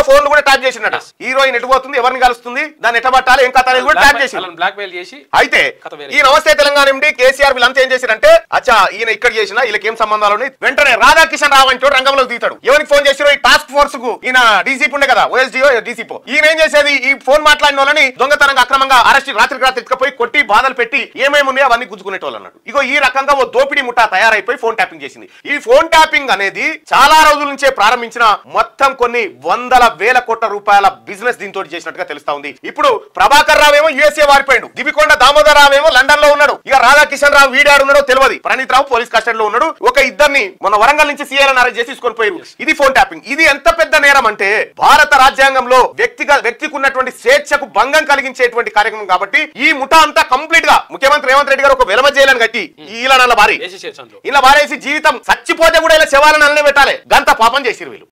ఫోన్లు కూడా tap చేసిండట heroine ఎటు పోతుంది ఎవరిని కలుస్తుంది దాన్ని ఎట్ట పట్టాలి ఏం కథ అనేది కూడా ట్యాప్ చేసి బ్లాక్ మెయిల్ చేసి అయితే కథ వేరే. ఈ నమస్తే తెలంగాణ ఎండి కేసీఆర్ వీళ్ళంతా ఏం చేశారంటే అచ్చా ఈయన ఇక్కడ చేసిన వీళ్ళకి ఏం సంబంధాలు ఉన్నాయి వెంటనే రాధాకిషన్ రావు అంటే రంగంలోకి దిగుతాడు ఎవరికి ఫోన్ చేసిరో ఈ టాస్క్ ఫోర్స్ కు ఈయన డీసీపీ ఉండే కదా ఓఎస్డిఓ డీసీపీ ఈయన ఏం చేసేది ఈ ఫోన్ మాట్లాడిన వాళ్ళని దొంగతనంగా అక్రమంగా అరెస్ట్ రాత్రికి రాత్రి ఎత్తుకపోయి కొట్టి బాధలు పెట్టి ఏమేమి ఉన్నాయో అవన్నీ గుంజుకునేటోళ్ళు అన్నాడు ఇగో ఈ రకంగా ఓ దోపిడీ ముఠా తయారైపోయి ఫోన్ ట్యాపింగ్ చేసింది ఈ ఫోన్ ట్యాపింగ్ అనేది చాలా రోజుల నుంచే ప్రారంభించిన మొత్తం కొన్ని వందల వేల కోట్ల రూపాయల బిజినెస్ దీంతో చేసినట్టుగా తెలుస్తా ఉంది ఇప్పుడు ప్రభాకర్ రావు ఏమో యుఎస్ఏ వారిపోయాడు దివికొండ దామోదర్ రావు ఏమో లండన్ లో ఉన్నాడు ఇక రాధాకిషన్ రావు వీడాడు ఉన్నాడో తెలియదు ప్రణీత్ రావు పోలీస్ కస్టడీలో ఉన్నాడు ఒక ఇద్దరిని మన వరంగల్ నుంచి సీఎల్ అరెస్ట్ చేసి తీసుకొని పోయారు ఇది ఫోన్ ట్యాపింగ్ ఇది ఎంత పెద్ద నేరం అంటే భారత రాజ్యాంగంలో వ్యక్తిగా వ్యక్తికి ఉన్నటువంటి స్వేచ్ఛకు భంగం కలిగించేటువంటి కార్యక్రమం కాబట్టి ఈ ముఠా అంతా కంప్లీట్ గా ముఖ్యమంత్రి రేవంత్ రెడ్డి గారు ఒక వెలమ జైలను కట్టి ఇలా నల్ల భారీ వేసేసేయచ్చు అందులో ఇలా భారేసి జీవితం చచ్చిపోతే కూడా ఇలా శవాలను అల్లనే పెట్టాలి గంత పాపం చేసిరు వీళ్ళు